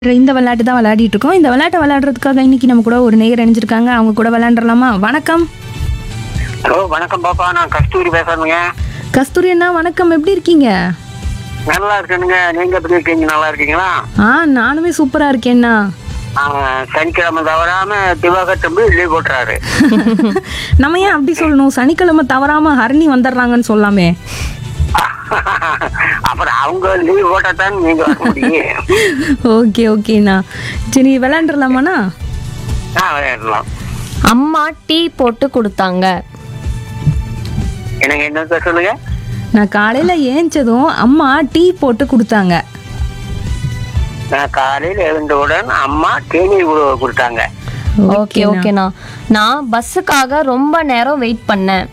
இந்த விளையாட்டு தான் விளையாடிட்டு இருக்கோம் இந்த விளையாட்டை விளையாடுறதுக்காக இன்னைக்கு நம்ம கூட ஒரு நேயர் இணைஞ்சிருக்காங்க அவங்க கூட விளையாண்டுலாமா வணக்கம் ஹலோ வணக்கம் பாப்பா நான் கஸ்தூரி பேசுறேங்க கஸ்தூரி அண்ணா வணக்கம் எப்படி இருக்கீங்க நல்லா இருக்கேனுங்க நீங்க எப்படி இருக்கீங்க நல்லா இருக்கீங்களா ஆ நானுமே சூப்பரா இருக்கேன்னா ஆ, சனிக்கிழமை தவறாம திவாகர் தம்பி லீவ் போட்டுறாரு நம்ம ஏன் அப்படி சொல்லணும் சனிக்கிழமை தவறாம ஹரணி வந்துடுறாங்கன்னு சொல்லாமே அப்புறம் அவங்க லீவ் போட்டா தான் நீங்க வர முடியும் ஓகே ஓகேண்ணா சரி விளையாண்டுலாமாண்ணா ஆ விளையாடலாம் அம்மா டீ போட்டு கொடுத்தாங்க எனக்கு என்ன சொல்லுங்க நான் காலையில ஏஞ்சதும் அம்மா டீ போட்டு கொடுத்தாங்க நான் காலையில் எழுந்தவுடன் அம்மா தேநீர் உணவு கொடுத்தாங்க ஓகே ஓகேண்ணா நான் பஸ்ஸுக்காக ரொம்ப நேரம் வெயிட் பண்ணேன்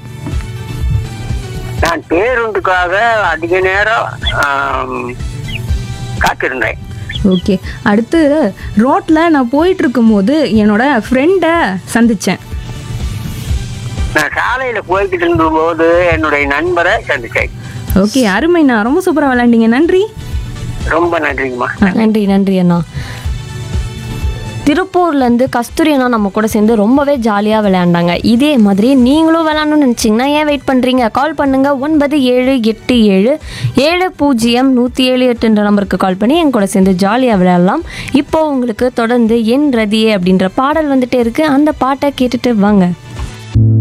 நான் பேருந்துக்காக அதிக நேரம் ஆம், காத்திருந்தேன் ஓகே அடுத்து ரோட்ல நான் போயிட்டு இருக்கும்போது என்னோட ஃப்ரெண்டை சந்திச்சேன் நான் சாலையில போய்கிட்டு இருந்தபோது என்னுடைய நண்பரை சந்திச்சேன் ஓகே அருமைண்ணா ரொம்ப சூப்பரா விளையாண்டீங்க நன்றி ரொம்ப நன்றிங்கம்மா நன்றி நன்றி அண்ணா திருப்பூர்லேருந்து கஸ்தூரி அண்ணா நம்ம கூட சேர்ந்து ரொம்பவே ஜாலியாக விளையாண்டாங்க இதே மாதிரி நீங்களும் விளையாடணும்னு நினச்சிங்கன்னா ஏன் வெயிட் பண்ணுறீங்க கால் பண்ணுங்க ஒன்பது ஏழு எட்டு ஏழு ஏழு பூஜ்ஜியம் நூற்றி ஏழு எட்டுன்ற நம்பருக்கு கால் பண்ணி என் கூட சேர்ந்து ஜாலியாக விளையாடலாம் இப்போ உங்களுக்கு தொடர்ந்து என் ரதியே அப்படின்ற பாடல் வந்துட்டே இருக்கு அந்த பாட்டை கேட்டுட்டு வாங்க